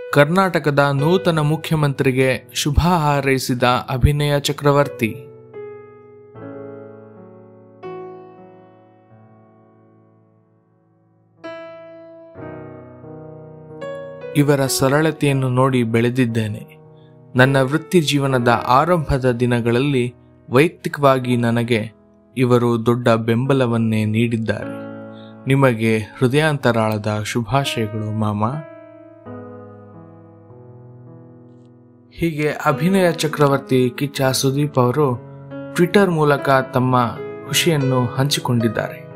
ಕರ್ನಾಟಕದ ನೂತನ ಮುಖ್ಯಮಂತ್ರಿಗೆ ಶುಭ ಹಾರೈಸಿದ ಅಭಿನಯ ಚಕ್ರವರ್ತಿ ಇವರ ಸರಳತೆಯನ್ನು ನೋಡಿ ಬೆಳೆದಿದ್ದೇನೆ ನನ್ನ ವೃತ್ತಿ ಜೀವನದ ಆರಂಭದ ದಿನಗಳಲ್ಲಿ ವೈಯಕ್ತಿಕವಾಗಿ ನನಗೆ ಇವರು ದೊಡ್ಡ ಬೆಂಬಲವನ್ನೇ ನೀಡಿದ್ದಾರೆ ನಿಮಗೆ ಹೃದಯಾಂತರಾಳದ ಶುಭಾಶಯಗಳು ಮಾಮ ಹೀಗೆ ಅಭಿನಯ ಚಕ್ರವರ್ತಿ ಕಿಚ್ಚ ಸುದೀಪ್ ಅವರು ಟ್ವಿಟರ್ ಮೂಲಕ ತಮ್ಮ ಖುಷಿಯನ್ನು ಹಂಚಿಕೊಂಡಿದ್ದಾರೆ